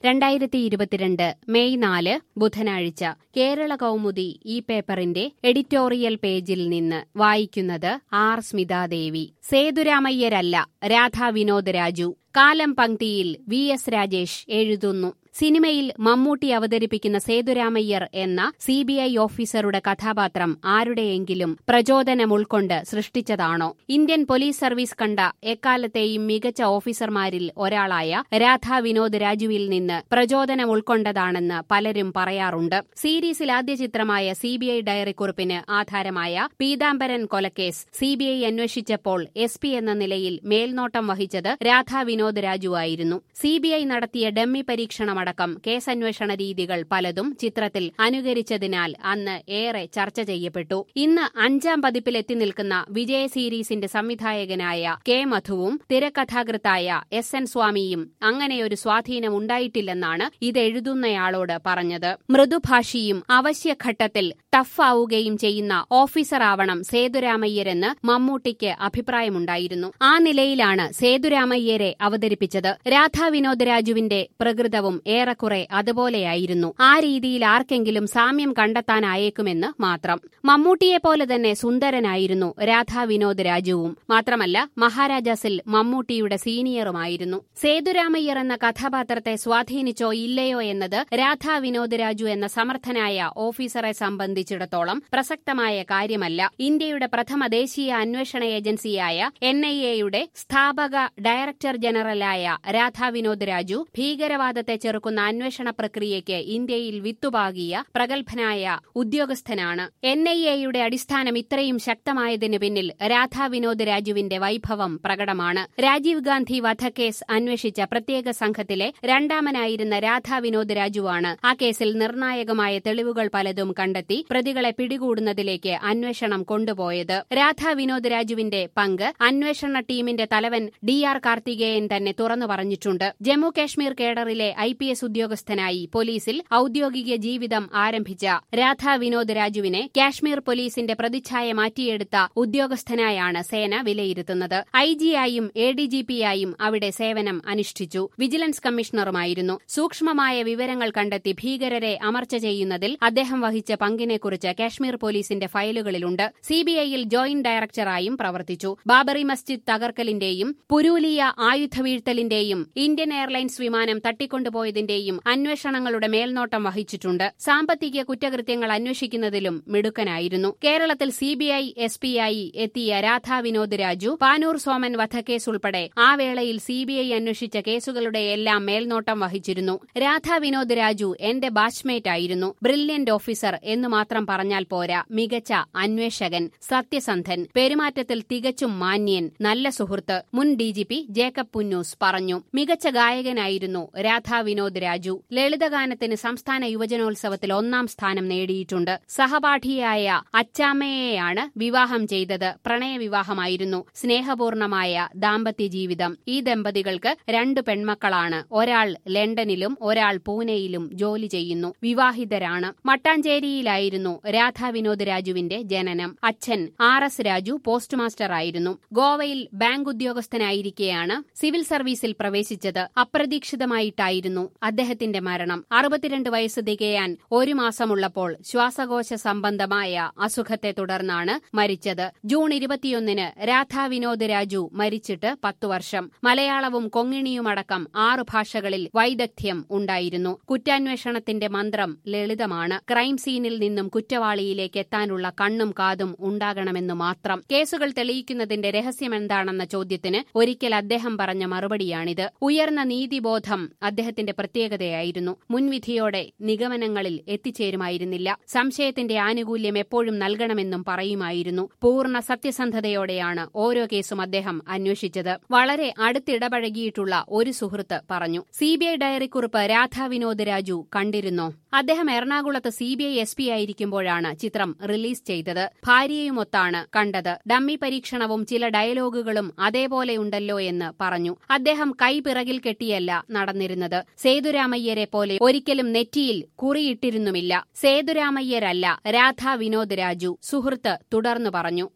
രണ്ടായിരത്തി ഇരുപത്തിരണ്ട് മെയ് നാല് ബുധനാഴ്ച കേരള കൗമുദി ഈ പേപ്പറിന്റെ എഡിറ്റോറിയൽ പേജിൽ നിന്ന് വായിക്കുന്നത് ആർ സ്മിതാദേവി സേതുരാമയ്യരല്ല രാധാ വിനോദ് രാജു കാലം പങ്ക്തിയിൽ വി എസ് രാജേഷ് എഴുതുന്നു സിനിമയിൽ മമ്മൂട്ടി അവതരിപ്പിക്കുന്ന സേതുരാമയ്യർ എന്ന സി ബി ഐ ഓഫീസറുടെ കഥാപാത്രം ആരുടെയെങ്കിലും പ്രചോദനം ഉൾക്കൊണ്ട് സൃഷ്ടിച്ചതാണോ ഇന്ത്യൻ പോലീസ് സർവീസ് കണ്ട എക്കാലത്തെയും മികച്ച ഓഫീസർമാരിൽ ഒരാളായ രാധാ വിനോദ് രാജുവിൽ നിന്ന് പ്രചോദനം ഉൾക്കൊണ്ടതാണെന്ന് പലരും പറയാറുണ്ട് സീരീസിൽ ആദ്യ ചിത്രമായ സി ബി ഐ ഡയറിക്കുറിപ്പിന് ആധാരമായ പീതാംബരൻ കൊലക്കേസ് സി ബി ഐ അന്വേഷിച്ചപ്പോൾ എസ് പി എന്ന നിലയിൽ മേൽനോട്ടം വഹിച്ചത് രാധാ വിനോദ് രാജുവായിരുന്നു സി ബി ഐ നടത്തിയ ഡമ്മി പരീക്ഷണം അടക്കം കേസന്വേഷണ രീതികൾ പലതും ചിത്രത്തിൽ അനുകരിച്ചതിനാൽ അന്ന് ഏറെ ചർച്ച ചെയ്യപ്പെട്ടു ഇന്ന് അഞ്ചാം പതിപ്പിലെത്തി നിൽക്കുന്ന വിജയ സീരീസിന്റെ സംവിധായകനായ കെ മധുവും തിരക്കഥാകൃത്തായ എസ് എൻ സ്വാമിയും അങ്ങനെയൊരു സ്വാധീനം ഉണ്ടായിട്ടില്ലെന്നാണ് ഇതെഴുതുന്നയാളോട് പറഞ്ഞത് മൃദുഭാഷിയും അവശ്യഘട്ടത്തിൽ ടഫാവുകയും ചെയ്യുന്ന ഓഫീസറാവണം സേതുരാമയ്യരെന്ന് മമ്മൂട്ടിക്ക് അഭിപ്രായമുണ്ടായിരുന്നു ആ നിലയിലാണ് സേതുരാമയ്യരെ അവതരിപ്പിച്ചത് രാധാ വിനോദ് രാജുവിന്റെ പ്രകൃതവും ഏറെക്കുറെ അതുപോലെയായിരുന്നു ആ രീതിയിൽ ആർക്കെങ്കിലും സാമ്യം കണ്ടെത്താനായേക്കുമെന്ന് മാത്രം മമ്മൂട്ടിയെപ്പോലെ തന്നെ സുന്ദരനായിരുന്നു രാധാ വിനോദ് രാജുവും മാത്രമല്ല മഹാരാജാസിൽ മമ്മൂട്ടിയുടെ സീനിയറുമായിരുന്നു സേതുരാമയ്യർ എന്ന കഥാപാത്രത്തെ സ്വാധീനിച്ചോ ഇല്ലയോ എന്നത് രാധാ വിനോദ് രാജു എന്ന സമർത്ഥനായ ഓഫീസറെ സംബന്ധിച്ചിടത്തോളം പ്രസക്തമായ കാര്യമല്ല ഇന്ത്യയുടെ പ്രഥമ ദേശീയ അന്വേഷണ ഏജൻസിയായ എൻ ഐ എയുടെ സ്ഥാപക ഡയറക്ടർ ജനറലായ രാധാ വിനോദ് രാജു ഭീകരവാദത്തെ ചെറുക്കുന്ന അന്വേഷണ പ്രക്രിയയ്ക്ക് ഇന്ത്യയിൽ വിത്തുപാകിയ പ്രഗത്ഭനായ ഉദ്യോഗസ്ഥനാണ് എൻ ഐ എയുടെ അടിസ്ഥാനം ഇത്രയും ശക്തമായതിനു പിന്നിൽ രാധാ വിനോദ് രാജുവിന്റെ വൈഭവം പ്രകടമാണ് രാജീവ് ഗാന്ധി വധക്കേസ് അന്വേഷിച്ച പ്രത്യേക സംഘത്തിലെ രണ്ടാമനായിരുന്ന രാധാ വിനോദ് രാജുവാണ് ആ കേസിൽ നിർണായകമായ തെളിവുകൾ പലതും കണ്ടെത്തി പ്രതികളെ പിടികൂടുന്നതിലേക്ക് അന്വേഷണം കൊണ്ടുപോയത് രാധാ വിനോദ് രാജുവിന്റെ പങ്ക് അന്വേഷണ ടീമിന്റെ തലവൻ ഡി ആർ കാർത്തികേയൻ തന്നെ തുറന്നു പറഞ്ഞിട്ടുണ്ട് ജമ്മു കാശ്മീർ കേഡറിലെ ഐ പി എസ് ഉദ്യോഗസ്ഥനായി പോലീസിൽ ഔദ്യോഗിക ജീവിതം ആരംഭിച്ച രാധാ വിനോദ് രാജുവിനെ കാശ്മീർ പോലീസിന്റെ പ്രതിച്ഛായ മാറ്റിയെടുത്ത ഉദ്യോഗസ്ഥനായാണ് സേന വിലയിരുത്തുന്നത് ഐ ജിയായും എ ഡി ജി പിയായും അവിടെ സേവനം അനുഷ്ഠിച്ചു വിജിലൻസ് കമ്മീഷണറുമായിരുന്നു സൂക്ഷ്മമായ വിവരങ്ങൾ കണ്ടെത്തി ഭീകരരെ അമർച്ച ചെയ്യുന്നതിൽ അദ്ദേഹം വഹിച്ച പങ്കിനെക്കുറിച്ച് കാശ്മീർ പോലീസിന്റെ ഫയലുകളിലുണ്ട് സിബിഐയിൽ ജോയിന്റ് ഡയറക്ടറായും പ്രവർത്തിച്ചു ബാബറി മസ്ജിദ് തകർക്കലിന്റെയും പുരൂലിയ ആയുധ വീഴ്ത്തലിന്റെയും ഇന്ത്യൻ എയർലൈൻസ് വിമാനം തട്ടിക്കൊണ്ടുപോയതിന്റെയും അന്വേഷണങ്ങളുടെ മേൽനോട്ടം വഹിച്ചിട്ടുണ്ട് സാമ്പത്തിക കുറ്റകൃത്യങ്ങൾ അന്വേഷിക്കുന്നതിലും മിടുക്കനായിരുന്നു കേരളത്തിൽ സിബിഐ എസ് പിയായി എത്തിയ രാധാ വിനോദ് രാജു പാനൂർ സോമൻ വധക്കേസ് ഉൾപ്പെടെ ആ വേളയിൽ സിബിഐ അന്വേഷിച്ച കേസുകളുടെ എല്ലാം മേൽനോട്ടം വഹിച്ചിരുന്നു രാധാ വിനോദ് രാജു എന്റെ ബാച്ച്മേറ്റ് ആയിരുന്നു ബ്രില്യന്റ് ഓഫീസർ എന്ന് മാത്രം പറഞ്ഞാൽ പോരാ മികച്ച അന്വേഷകൻ സത്യസന്ധൻ പെരുമാറ്റത്തിൽ തികച്ചും മാന്യൻ നല്ല സുഹൃത്ത് മുൻ ഡിജിപി ജേക്കബ് പുന്നൂസ് പറഞ്ഞു മികച്ച ഗായകനായിരുന്നു രാധാ വിനോദ് രാജു ലളിതഗാനത്തിന് സംസ്ഥാന യുവജനോത്സവത്തിൽ ഒന്നാം സ്ഥാനം നേടിയിട്ടുണ്ട് സഹപാഠിയായ അച്ചാമ്മയെയാണ് വിവാഹം ചെയ്തത് പ്രണയവിവാഹമായിരുന്നു സ്നേഹപൂർണമായ ദാമ്പത്യ ജീവിതം ഈ ദമ്പതികൾക്ക് രണ്ടു പെൺമക്കളാണ് ഒരാൾ ലണ്ടനിലും ഒരാൾ പൂനെയിലും ജോലി ചെയ്യുന്നു വിവാഹിതരാണ് മട്ടാഞ്ചേരിയിലായിരുന്നു രാധാ വിനോദ് രാജുവിന്റെ ജനനം അച്ഛൻ R S Raju post master ആയിരുന്നു ഗോവയിൽ ബാങ്ക് ഉദ്യോഗസ്ഥനായിരിക്കെയാണ് സിവിൽ സർവീസിൽ പ്രവേശിച്ചത് അപ്രതീക്ഷിതമായിട്ടായിരുന്നു അദ്ദേഹത്തിന്റെ മരണം അറുപത്തിരണ്ട് വയസ്സ് തികയാൻ ഒരു മാസമുള്ളപ്പോൾ ശ്വാസകോശ സംബന്ധമായ അസുഖത്തെ തുടർന്നാണ് മരിച്ചത് ജൂൺ ഇരുപത്തിയൊന്നിന് രാധാ വിനോദ് രാജു മരിച്ചിട്ട് പത്തു വർഷം മലയാളവും കൊങ്ങിണിയുമടക്കം ആറു ഭാഷകളിൽ വൈദഗ്ധ്യം ഉണ്ടായിരുന്നു കുറ്റാന്വേഷണത്തിന്റെ മന്ത്രം ലളിതമാണ് ക്രൈം സീനിൽ നിന്നും കുറ്റവാളിയിലേക്ക് എത്താനുള്ള കണ്ണും കാതും ഉണ്ടാകണമെന്ന് മാത്രം കേസുകൾ തെളിയിക്കുന്നതിന്റെ രഹസ്യമെന്താണെന്ന ചോദ്യത്തിന് ഒരിക്കൽ അദ്ദേഹം പറഞ്ഞ മറുപടിയാണിത് ഉയർന്ന നീതിബോധം അദ്ദേഹത്തിന്റെ പ്രത്യേകതയായിരുന്നു മുൻവിധിയോടെ നിഗമനങ്ങളിൽ എത്തിച്ചേരുമായിരുന്നില്ല സംശയത്തിന്റെ ആനുകൂല്യം എപ്പോഴും നൽകണമെന്നും പറയുമായിരുന്നു പൂർണ്ണ സത്യസന്ധതയോടെയാണ് ഓരോ കേസും അദ്ദേഹം അന്വേഷിച്ചത് വളരെ അടുത്തിടപഴകിയിട്ടുള്ള ഒരു സുഹൃത്ത് പറഞ്ഞു സിബിഐ ഡയറിക്കുറിപ്പ് രാധാ വിനോദ് രാജു കണ്ടിരുന്നോ അദ്ദേഹം എറണാകുളത്ത് സിബിഐ എസ് പി ആയിരിക്കുമ്പോഴാണ് ചിത്രം റിലീസ് ചെയ്തത് ഭാര്യയുമൊത്താണ് കണ്ടത് ഡമ്മി പരീക്ഷണവും ചില ഡയലോഗുകളും അതേപോലെയുണ്ടല്ലോ എന്ന് പറഞ്ഞു അദ്ദേഹം കൈ പിറകിൽ കെട്ടിയല്ല നടന്നിരുന്നത് സേതുരാമയ്യരെ പോലെ ഒരിക്കലും നെറ്റിയിൽ കുറിയിട്ടിരുന്നുമില്ല സേതുരാമയ്യരല്ല രാധാ വിനോദ് രാജു സുഹൃത്ത് തുടർന്നു പറഞ്ഞു